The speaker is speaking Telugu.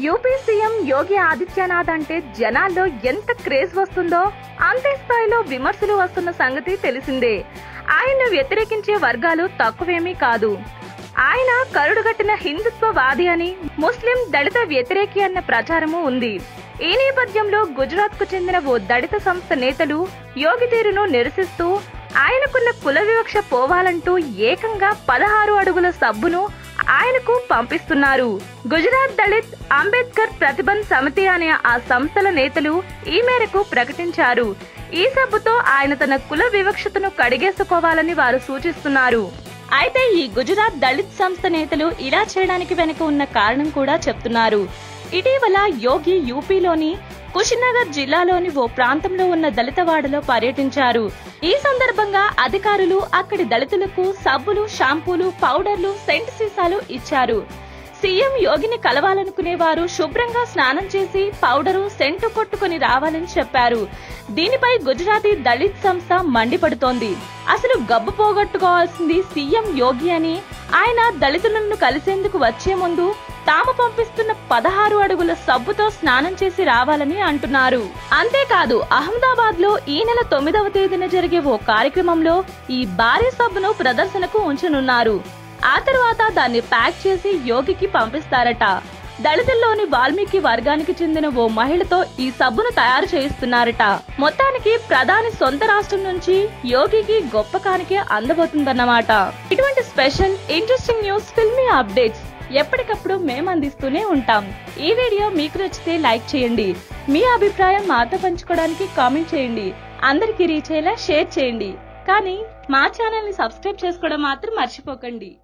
యూపీ సీఎం యోగి ఆదిత్యనాథ్ అంటే జనాల్లో ఎంత క్రేజ్ వస్తుందో అంతే స్థాయిలో విమర్శలు వస్తున్న సంగతి తెలిసిందే ఆయన్ను వ్యతిరేకించే వర్గాలు తక్కువేమీ కాదు ఆయన కరుడుగట్టిన హిందుత్వవాది అని ముస్లిం దళిత వ్యతిరేకి అన్న ప్రచారము ఉంది ఈ నేపథ్యంలో గుజరాత్ కు చెందిన ఓ దళిత సంస్థ నేతలు యోగి తీరును నిరసిస్తూ ఆయనకున్న కుల వివక్ష పోవాలంటూ ఏకంగా పదహారు అడుగుల సబ్బును ఆయనకు పంపిస్తున్నారు గుజరాత్ దళిత్ అంబేద్కర్ ప్రతిబంధ్ సమితి అనే ఆ సంస్థల నేతలు ఈ మేరకు ప్రకటించారు ఈ సబ్బుతో ఆయన తన కుల వివక్షతను కడిగేసుకోవాలని వారు సూచిస్తున్నారు అయితే ఈ గుజరాత్ దళిత్ సంస్థ నేతలు ఇలా చేయడానికి వెనుక ఉన్న కారణం కూడా చెప్తున్నారు ఇటీవల యోగి యూపీలోని కుషినగర్ జిల్లాలోని ఓ ప్రాంతంలో ఉన్న దళితవాడలో పర్యటించారు ఈ సందర్భంగా అధికారులు అక్కడి దళితులకు సబ్బులు షాంపూలు పౌడర్లు సెంట్ సీసాలు ఇచ్చారు సీఎం యోగిని కలవాలనుకునే వారు శుభ్రంగా స్నానం చేసి పౌడరు సెంటు కొట్టుకుని రావాలని చెప్పారు దీనిపై గుజరాతీ దళిత్ సంస్థ మండిపడుతోంది అసలు గబ్బు పోగొట్టుకోవాల్సింది సీఎం యోగి అని ఆయన దళితులను కలిసేందుకు వచ్చే ముందు తాము పంపిస్తున్న పదహారు అడుగుల సబ్బుతో స్నానం చేసి రావాలని అంటున్నారు అంతేకాదు అహ్మదాబాద్ లో ఈ నెల తొమ్మిదవ తేదీన జరిగే ఓ కార్యక్రమంలో ఈ భారీ సబ్బును ప్రదర్శనకు ఉంచనున్నారు ఆ తర్వాత దాన్ని ప్యాక్ చేసి యోగికి పంపిస్తారట దళితుల్లోని వాల్మీకి వర్గానికి చెందిన ఓ మహిళతో ఈ సబ్బును తయారు చేయిస్తున్నారట మొత్తానికి ప్రధాని సొంత రాష్ట్రం నుంచి యోగికి గొప్ప కానికే అందబోతుందన్నమాట ఇటువంటి special interesting news filmy updates ఎప్పటికప్పుడు మేము అందిస్తూనే ఉంటాం ఈ వీడియో మీకు నచ్చితే లైక్ చేయండి మీ అభిప్రాయం మాతో పంచుకోవడానికి కామెంట్ చేయండి అందరికీ రీచ్ అయ్యేలా షేర్ చేయండి కానీ మా ఛానల్ ని సబ్స్క్రైబ్ చేసుకోవడం మాత్రం మర్చిపోకండి